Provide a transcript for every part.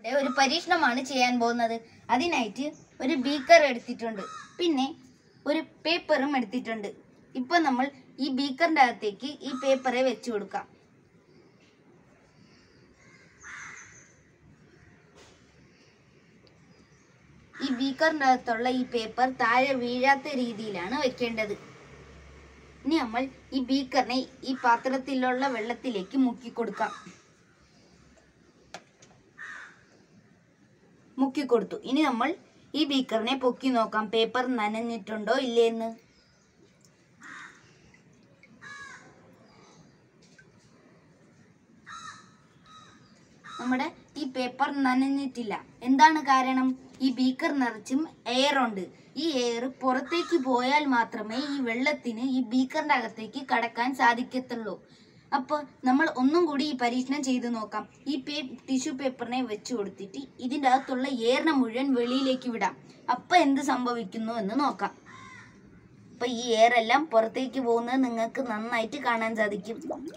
ഏ, ഒരു പരീക്ഷണമാണ് ചെയ്യാൻ പോകുന്നത് അതിനായിട്ട് ഒരു ബീക്കർ എടുത്തിട്ടുണ്ട് പിന്നെ ഒരു പേപ്പറും എടുത്തിട്ടുണ്ട് ഇപ്പൊ നമ്മൾ ഈ ബീക്കറിന്റെ അകത്തേക്ക് ഈ പേപ്പറെ വെച്ചു കൊടുക്കാം ഈ ബീക്കറിന്റെ അകത്തുള്ള ഈ പേപ്പർ താഴെ വീഴാത്ത രീതിയിലാണ് വെക്കേണ്ടത് ഇനി നമ്മൾ ഈ ബീക്കറിനെ ഈ പാത്രത്തിലുള്ള വെള്ളത്തിലേക്ക് മുക്കി കൊടുക്കാം മുക്കി കൊടുത്തു ഇനി നമ്മൾ ഈ ബീക്കറിനെ പൊക്കി നോക്കാം പേപ്പർ നനഞ്ഞിട്ടുണ്ടോ ഇല്ലേന്ന് നമ്മുടെ ഈ പേപ്പർ നനഞ്ഞിട്ടില്ല എന്താണ് കാരണം ഈ ബീക്കർ നിറച്ചും എയർ ഉണ്ട് ഈ എയർ പുറത്തേക്ക് പോയാൽ മാത്രമേ ഈ വെള്ളത്തിന് ഈ ബീക്കറിന്റെ അകത്തേക്ക് കടക്കാൻ സാധിക്കത്തുള്ളൂ അപ്പോൾ നമ്മൾ ഒന്നും കൂടി ഈ പരീക്ഷണം ചെയ്തു നോക്കാം ഈ പേ ടിഷ്യൂ പേപ്പറിനെ വെച്ച് കൊടുത്തിട്ട് ഇതിൻ്റെ അകത്തുള്ള എയറിനെ മുഴുവൻ വെളിയിലേക്ക് വിടാം അപ്പോൾ എന്ത് സംഭവിക്കുന്നു എന്ന് നോക്കാം അപ്പൊ ഈ എയർ എല്ലാം പുറത്തേക്ക് പോകുന്നത് നിങ്ങൾക്ക് നന്നായിട്ട് കാണാൻ സാധിക്കും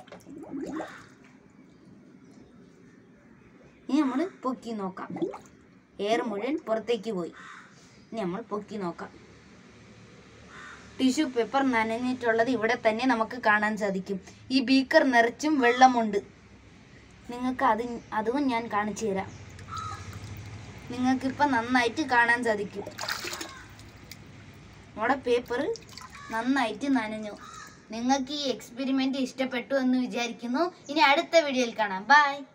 ഇനി നമ്മൾ പൊക്കി നോക്കാം എയർ മുഴുവൻ പുറത്തേക്ക് പോയി ഇനി നമ്മൾ പൊക്കി നോക്കാം ടിഷ്യൂ പേപ്പർ നനഞ്ഞിട്ടുള്ളത് ഇവിടെ തന്നെ നമുക്ക് കാണാൻ സാധിക്കും ഈ ബീക്കർ നിറച്ചും വെള്ളമുണ്ട് നിങ്ങൾക്ക് അത് അതും ഞാൻ കാണിച്ചു തരാം നിങ്ങൾക്കിപ്പോൾ നന്നായിട്ട് കാണാൻ സാധിക്കും നമ്മുടെ പേപ്പർ നന്നായിട്ട് നനഞ്ഞു നിങ്ങൾക്ക് ഈ എക്സ്പെരിമെന്റ് ഇഷ്ടപ്പെട്ടു എന്ന് വിചാരിക്കുന്നു ഇനി അടുത്ത വീഡിയോയിൽ കാണാം ബൈ